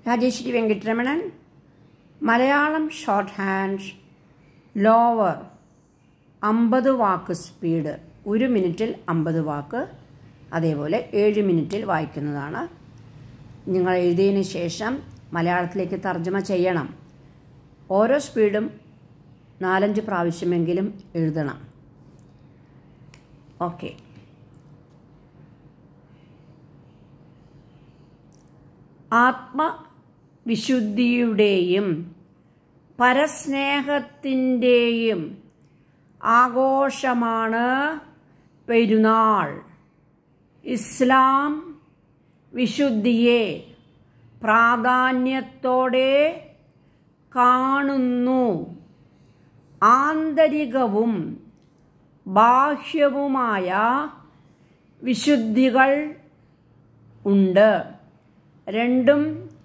Rajeshwari Venkataramanan Malayalam shorthand lower അമ്പത് വാക്ക് speed ഒരു മിനിറ്റിൽ അമ്പത് വാക്ക് അതേപോലെ ഏഴ് മിനിറ്റിൽ വായിക്കുന്നതാണ് നിങ്ങൾ എഴുതിയതിന് ശേഷം മലയാളത്തിലേക്ക് തർജ്ജമ ചെയ്യണം ഓരോ സ്പീഡും നാലഞ്ച് പ്രാവശ്യമെങ്കിലും എഴുതണം ഓക്കെ ആത്മവിശുദ്ധിയുടെയും പരസ്നേഹത്തിൻ്റെയും ആഘോഷമാണ് പെരുന്നാൾ ഇസ്ലാം വിശുദ്ധിയെ പ്രാധാന്യത്തോടെ കാണുന്നു ആന്തരികവും ബാഹ്യവുമായ വിശുദ്ധികൾ ഉണ്ട് രണ്ടും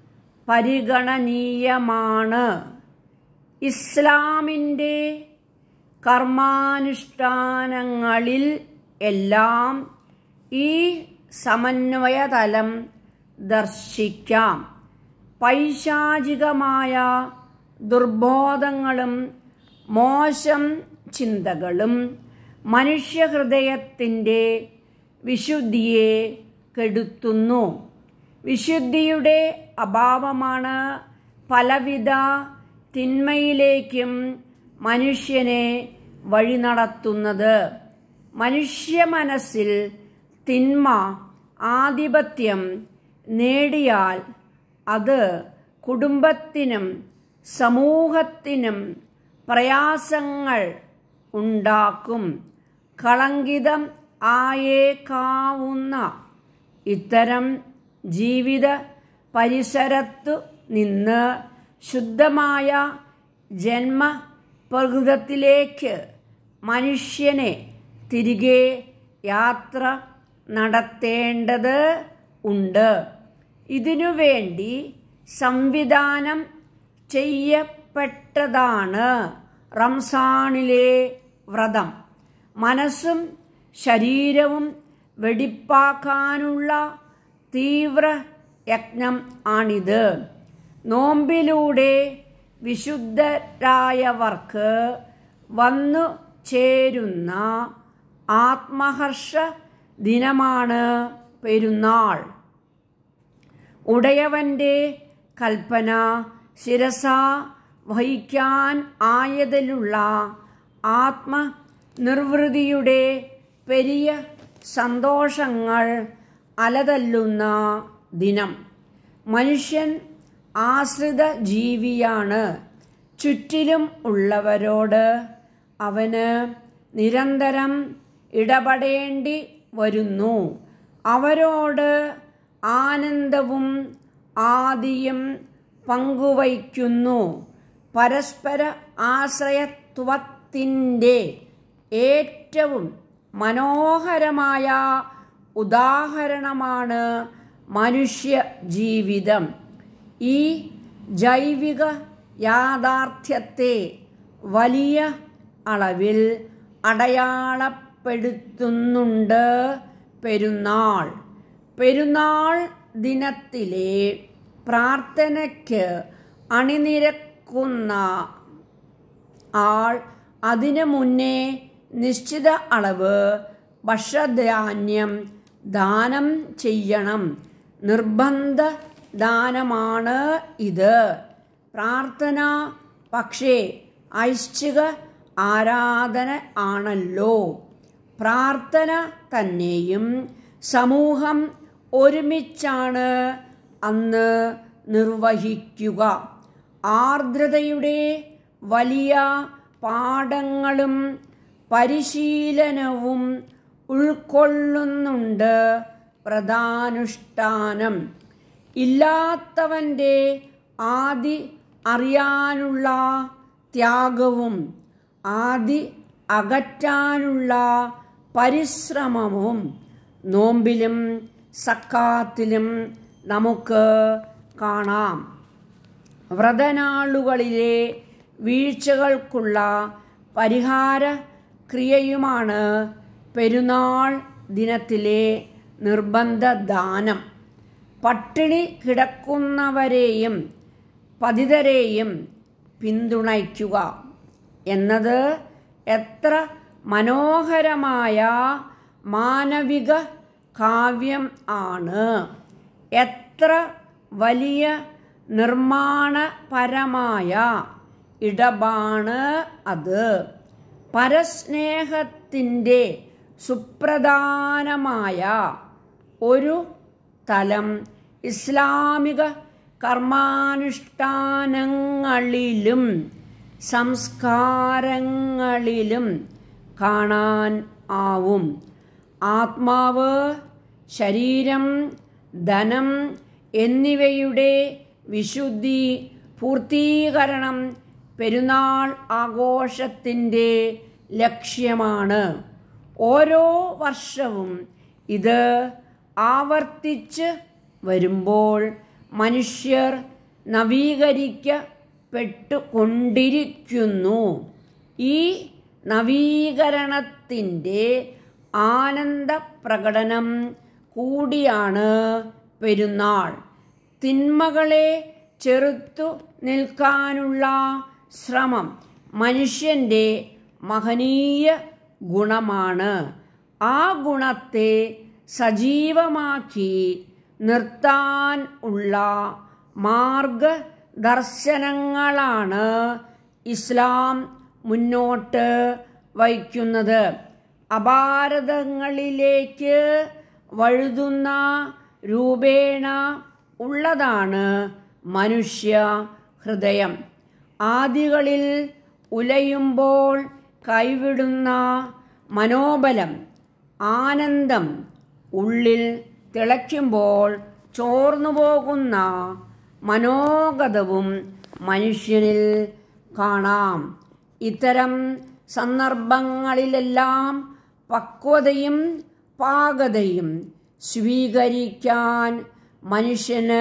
പരിഗണനീയമാണ് ഇസ്ലാമിൻ്റെ കർമാനുഷ്ഠാനങ്ങളിൽ എല്ലാം ഈ സമന്വയതലം ദർശിക്കാം പൈശാചികമായ ദുർബോധങ്ങളും മോശം ചിന്തകളും മനുഷ്യഹൃദയത്തിൻ്റെ വിശുദ്ധിയെ കെടുത്തുന്നു വിശുദ്ധിയുടെ അഭാവമാണ് പലവിധ തിന്മയിലേക്കും മനുഷ്യനെ വഴി നടത്തുന്നത് മനുഷ്യ മനസ്സിൽ തിന്മ ആധിപത്യം നേടിയാൽ അത് കുടുംബത്തിനും സമൂഹത്തിനും പ്രയാസങ്ങൾ ഉണ്ടാക്കും കളങ്കിതം ആയേക്കാവുന്ന ഇത്തരം ജീവിത പരിസരത്തു നിന്ന് ശുദ്ധമായ ജന്മപ്രകൃതത്തിലേക്ക് മനുഷ്യനെ തിരികെ യാത്ര നടത്തേണ്ടത് ഉണ്ട് ഇതിനുവേണ്ടി സംവിധാനം ചെയ്യപ്പെട്ടതാണ് റംസാനിലെ വ്രതം മനസ്സും ശരീരവും വെടിപ്പാക്കാനുള്ള തീവ്ര യജ്ഞം ആണിത് നോമ്പിലൂടെ വിശുദ്ധരായവർക്ക് വന്നു ചേരുന്ന ആത്മഹർഷ ദിനമാണ് പെരുന്നാൾ ഉടയവൻ്റെ കൽപ്പന ശിരസ വഹിക്കാൻ ആയതിലുള്ള ആത്മനിർവൃതിയുടെ പെരിയ സന്തോഷങ്ങൾ അലതല്ലുന്ന ദിനം മനുഷ്യൻ ആശ്രിത ജീവിയാണ് ചുറ്റിലും ഉള്ളവരോട് അവന് നിരന്തരം ഇടപെടേണ്ടി വരുന്നു അവരോട് ആനന്ദവും ആദിയും പങ്കുവയ്ക്കുന്നു പരസ്പര ആശ്രയത്വത്തിൻ്റെ ഏറ്റവും മനോഹരമായ ഉദാഹരണമാണ് മനുഷ്യ ജീവിതം ഈ ജൈവിക യാഥാർത്ഥ്യത്തെ വലിയ അളവിൽ അടയാളപ്പെടുത്തുന്നുണ്ട് പെരുന്നാൾ പെരുന്നാൾ ദിനത്തിലെ പ്രാർത്ഥനയ്ക്ക് അണിനിരക്കുന്ന ആൾ അതിനു മുന്നേ നിശ്ചിത അളവ് ഭക്ഷ്യധാന്യം ദാനം ചെയ്യണം നിർബന്ധ ദാനമാണ് ഇത് പ്രാർത്ഥന പക്ഷേ ഐശ്ചിക ആരാധന ആണല്ലോ പ്രാർത്ഥന തന്നെയും സമൂഹം ഒരുമിച്ചാണ് അന്ന് നിർവഹിക്കുക ആർദ്രതയുടെ വലിയ പാഠങ്ങളും പരിശീലനവും ഉൾക്കൊള്ളുന്നുണ്ട് പ്രധാനുഷ്ഠാനം ഇല്ലാത്തവൻ്റെ ആദി അറിയാനുള്ള ത്യാഗവും ആദി അകറ്റാനുള്ള പരിശ്രമവും നോമ്പിലും സക്കാത്തിലും നമുക്ക് കാണാം വ്രതനാളുകളിലെ വീഴ്ചകൾക്കുള്ള പരിഹാര ക്രിയയുമാണ് പെരുന്നാൾ ദിനത്തിലെ നിർബന്ധ ദാനം പട്ടിണി കിടക്കുന്നവരെയും പതിതരെയും പിന്തുണയ്ക്കുക എന്നത് എത്ര മനോഹരമായ മാനവിക കാവ്യം ആണ് എത്ര വലിയ നിർമ്മാണപരമായ ഇടപാണ് അത് പരസ്നേഹത്തിൻ്റെ സുപ്രധാനമായ ഒരു തലം ഇസ്ലാമിക കർമാനുഷ്ഠാനങ്ങളിലും സംസ്കാരങ്ങളിലും കാണാൻ ആവും ആത്മാവ് ശരീരം ധനം എന്നിവയുടെ വിശുദ്ധി പൂർത്തീകരണം പെരുന്നാൾ ആഘോഷത്തിൻ്റെ ലക്ഷ്യമാണ് ഓരോ വർഷവും ഇത് ആവർത്തിച്ച് വരുമ്പോൾ മനുഷ്യർ നവീകരിക്കപ്പെട്ടുകൊണ്ടിരിക്കുന്നു ഈ നവീകരണത്തിൻ്റെ ആനന്ദ പ്രകടനം കൂടിയാണ് പെരുന്നാൾ തിന്മകളെ ചെറുത്തു നിൽക്കാനുള്ള ശ്രമം മനുഷ്യൻ്റെ മഹനീയ ഗുണമാണ് ആ ഗുണത്തെ സജീവമാക്കി നിർത്താൻ ഉള്ള മാർഗദർശനങ്ങളാണ് ഇസ്ലാം മുന്നോട്ട് വയ്ക്കുന്നത് അപാരതങ്ങളിലേക്ക് വഴുതുന്ന രൂപേണ ഉള്ളതാണ് മനുഷ്യ ഹൃദയം ആദികളിൽ ഉലയുമ്പോൾ കൈവിടുന്ന മനോബലം ആനന്ദം ഉള്ളിൽ തിളയ്ക്കുമ്പോൾ ചോർന്നു പോകുന്ന മനോഗതവും മനുഷ്യനിൽ കാണാം ഇത്തരം സന്ദർഭങ്ങളിലെല്ലാം പക്വതയും പാകതയും സ്വീകരിക്കാൻ മനുഷ്യന്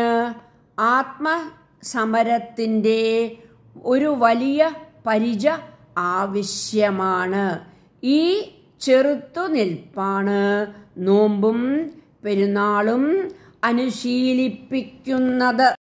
ആത്മസമരത്തിൻ്റെ ഒരു വലിയ പരിച ആവശ്യമാണ് ഈ ചെറുത്തുനിൽപ്പാണ് നോമ്പും പെരുന്നാളും അനുശീലിപ്പിക്കുന്നത്